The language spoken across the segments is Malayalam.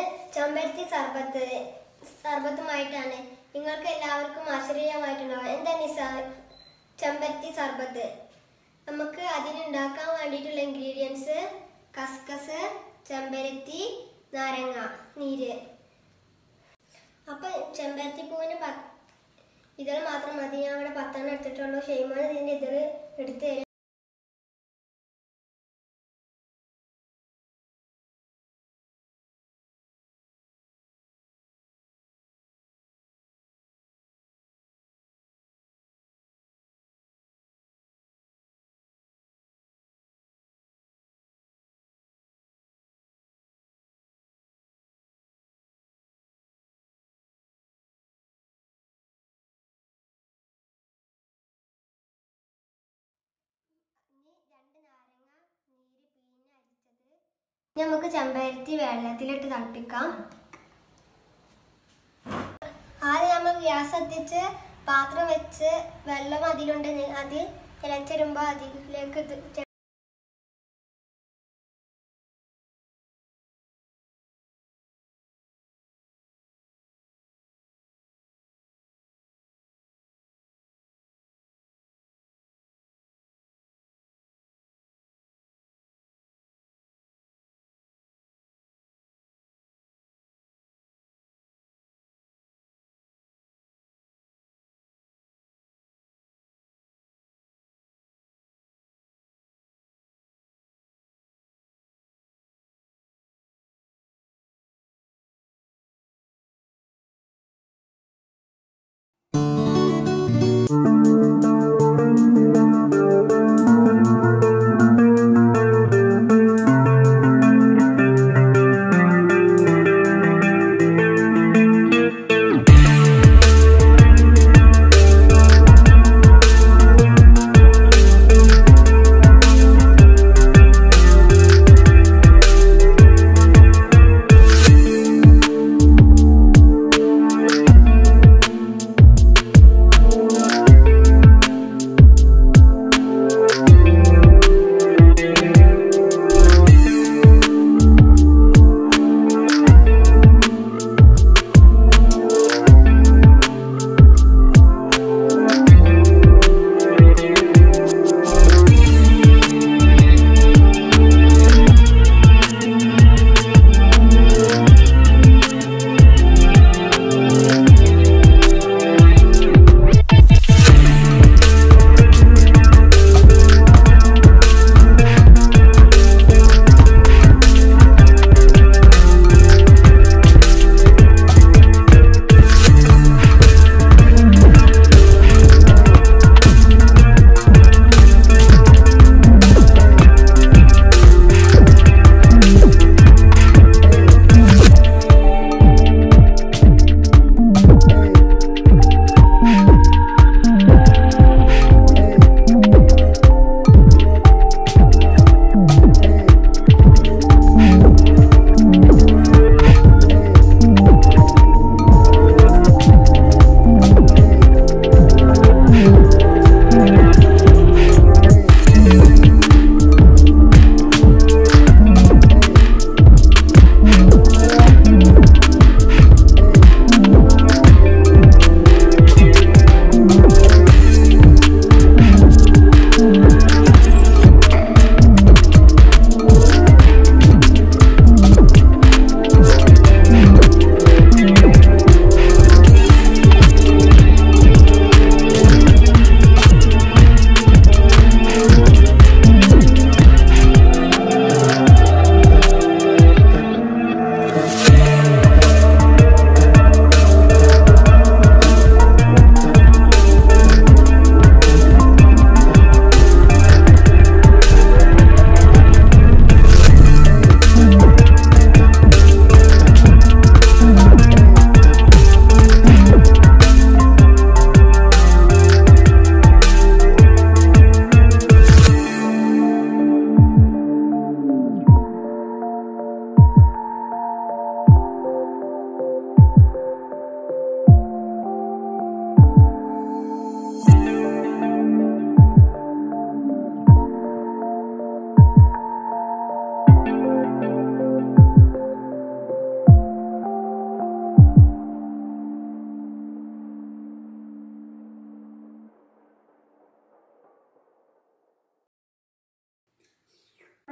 ചെമ്പരത്തി സർബത്ത് സർബത്തുമായിട്ടാണ് നിങ്ങൾക്ക് എല്ലാവർക്കും ആശ്ചര്യമായിട്ടുണ്ടാവും എന്താണ് ഈ സ- ചെമ്പരത്തി സർബത്ത് നമുക്ക് അതിനുണ്ടാക്കാൻ വേണ്ടിയിട്ടുള്ള ഇൻഗ്രീഡിയൻസ് കസ്കസ് ചെമ്പരത്തി നാരങ്ങ നീര് അപ്പൊ ചെമ്പരത്തി പൂവിന് പ- ഇതൾ മാത്രം മതി ഞാൻ ഇവിടെ പത്തെണ്ണം എടുത്തിട്ടുള്ളൂ ഷെയ്മോൻ ഇതിന്റെ ഇതൾ എടുത്ത് തരും ഇനി രണ്ട് നാരങ്ങ നീര് പിഴിഞ്ഞ് അരിച്ചത് ഇനി നമുക്ക് ചെമ്പരത്തി വെള്ളത്തിലിട്ട് തിളപ്പിക്കാം ആദ്യം നമ്മൾ ഗ്യാസ് എത്തിച്ച് പാത്രം വെച്ച് വെള്ളം അതിലുണ്ട് അത് തിളച്ചിരുമ്പോൾ അതിലേക്ക് ഇത് ചെ-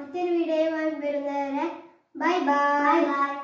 മറ്റൊരു വീഡിയോയുമായി വരുന്നവരെ ബൈ ബൈ ബൈ